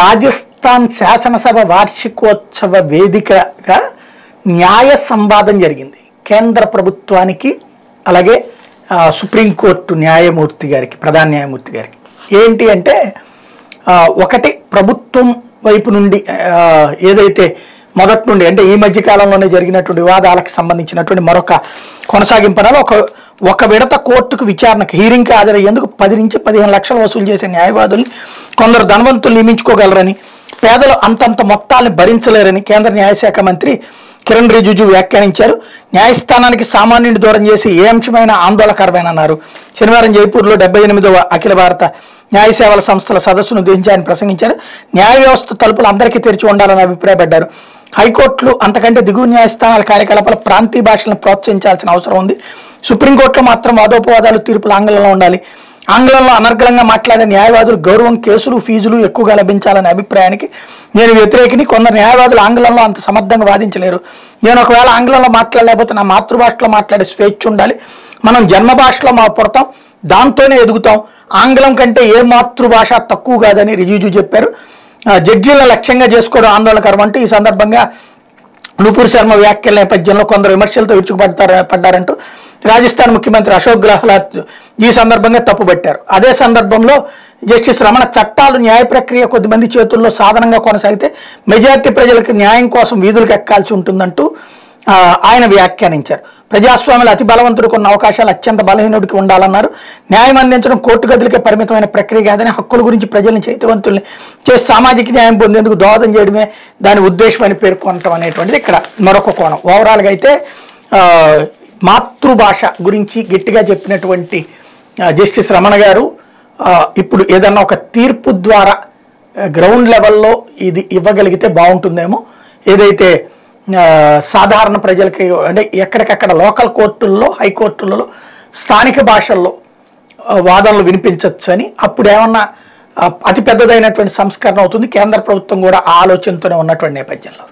రాజస్థాన్ శాసనసభ వార్షికోత్సవ వేదికగా న్యాయ సంవాదం జరిగింది కేంద్ర ప్రభుత్వానికి అలాగే ఆ, సుప్రీంకోర్టు న్యాయమూర్తి గారికి ప్రధాన న్యాయమూర్తి గారికి ఏంటి అంటే ఆ, ఒకటి ప్రభుత్వం వైపు నుండి ఆ, ఏదైతే మొదటి నుండి అంటే ఈ మధ్య కాలంలోనే జరిగినటువంటి వివాదాలకు సంబంధించినటువంటి మరొక కొనసాగింపనాలు ఒక ఒక విడత కోర్టుకు విచారణకు హీరింగ్కి హాజరయ్యేందుకు పది నుంచి పదిహేను లక్షలు వసూలు చేసే న్యాయవాదుల్ని కొందరు ధనవంతులు నియమించుకోగలరని పేదలు అంతంత మొత్తాలను భరించలేరని కేంద్ర న్యాయశాఖ మంత్రి కిరణ్ రిజిజు వ్యాఖ్యానించారు న్యాయస్థానానికి సామాన్యుని దూరం చేసి ఏ అంశమైన ఆందోళనకరమేనన్నారు శనివారం జైపూర్లో డెబ్బై ఎనిమిదవ అఖిల భారత న్యాయ సేవల సంస్థల సదస్సును ఉద్దేశించి ఆయన ప్రసంగించారు న్యాయ వ్యవస్థ తలుపులు అందరికీ తెరిచి ఉండాలని అభిప్రాయపడ్డారు హైకోర్టులు అంతకంటే దిగువ న్యాయస్థానాల కార్యకలాపాల ప్రాంతీయ భాషలను ప్రోత్సహించాల్సిన అవసరం ఉంది సుప్రీంకోర్టులో మాత్రం వాదోపవాదాలు తీర్పులు ఆంగ్లంలో ఉండాలి ఆంగ్లంలో అనర్గళంగా మాట్లాడే న్యాయవాదులు గౌరవం కేసులు ఫీజులు ఎక్కువగా లభించాలనే అభిప్రాయానికి నేను వ్యతిరేకిని కొందరు న్యాయవాదులు ఆంగ్లంలో అంత సమర్థంగా వాదించలేరు నేను ఒకవేళ ఆంగ్లంలో మాట్లాడలేకపోతే నా మాతృభాషలో మాట్లాడే స్వేచ్ఛ ఉండాలి మనం జన్మ భాషలో మా పుడతాం దాంతోనే ఎదుగుతాం ఆంగ్లం కంటే ఏ మాతృభాష తక్కువ కాదని రిజిజు చెప్పారు ఆ, జడ్జీలను లక్ష్యంగా చేసుకోవడం ఆందోళనకరం అంటూ ఈ సందర్భంగా నూపూర్ శర్మ వ్యాఖ్యల నేపథ్యంలో కొందరు విమర్శలతో విరుచుకుపడతారు పడ్డారంటూ రాజస్థాన్ ముఖ్యమంత్రి అశోక్ గెహ్లాట్ ఈ సందర్భంగా తప్పుపట్టారు అదే సందర్భంలో జస్టిస్ రమణ చట్టాలు న్యాయ ప్రక్రియ కొద్దిమంది చేతుల్లో సాధనంగా కొనసాగితే మెజారిటీ ప్రజలకు న్యాయం కోసం వీధులకు ఎక్కాల్సి ఉంటుందంటూ ఆ, ఆయన వ్యాఖ్యానించారు ప్రజాస్వామ్యంలో అతి బలవంతుడికి ఉన్న అవకాశాలు అత్యంత బలహీనుడికి ఉండాలన్నారు న్యాయం అందించడం కోర్టు గదులకే పరిమితమైన ప్రక్రియ కాదని హక్కుల గురించి ప్రజల్ని చైతన్యవంతుల్ని చేసి సామాజిక న్యాయం పొందేందుకు దోహదం చేయడమే దాని ఉద్దేశం అని పేర్కొనటం అనేటువంటిది ఇక్కడ మరొక కోణం ఓవరాల్గా అయితే ఆ, మాతృభాష గురించి గట్టిగా చెప్పినటువంటి ఆ, జస్టిస్ రమణ గారు ఆ, ఇప్పుడు ఏదన్నా ఒక తీర్పు ద్వారా ఆ, గ్రౌండ్ లెవెల్లో ఇది ఇవ్వగలిగితే బాగుంటుందేమో ఏదైతే ఆ, సాధారణ ప్రజలకి అంటే ఎక్కడికక్కడ లోకల్ కోర్టుల్లో హైకోర్టులలో స్థానిక భాషల్లో ఆ, వాదనలు వినిపించవచ్చు అని అప్పుడు ఏమన్నా ఆ, అతి పెద్దదైనటువంటి సంస్కరణ అవుతుంది కేంద్ర ప్రభుత్వం కూడా ఆ ఆలోచనతోనే ఉన్నటువంటి నేపథ్యంలో